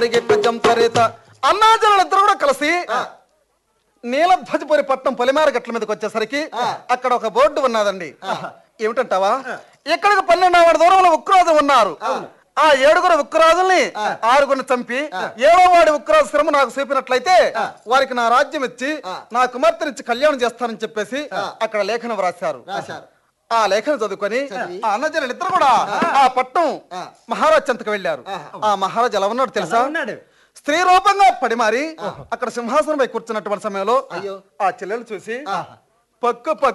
జంతరేత అన్నాజనులిద్దరు కూడా కలిసి నీలధ్వజపురి పట్నం పొలిమేర గట్ల మీదకి వచ్చేసరికి అక్కడ ఒక బోర్డు ఉన్నదండి ఏమిటంటావా ఇక్కడికి పన్నెండు దూరంలో ఉక్రాజు ఉన్నారు ఆ ఏడుగురు ఉక్రాజుల్ని ఆరుగురిని చంపి ఏడో వాడి ఉక్రాజు శ్రమ నాకు చూపినట్లయితే వారికి నా రాజ్యం ఇచ్చి నా కుమార్తెనిచ్చి కళ్యాణం చేస్తానని చెప్పేసి అక్కడ లేఖనం రాశారు రాశారు. ఆ లేఖను చదువుకొని ఆ అన్నజనులు ఇద్దరు కూడా ఆ పట్నం మహారాజ్ చెంతకు వెళ్ళారు ఆ మహారాజ్ ఎలా ఉన్నాడు తెలుసా ఉన్నాడు స్త్రీ రూపంగా పడిమారి అక్కడ సింహాసనంపై కూర్చున్నటువంటి సమయంలో అయ్యో. ఆ చెల్లెలు చూసి పక్క పక్క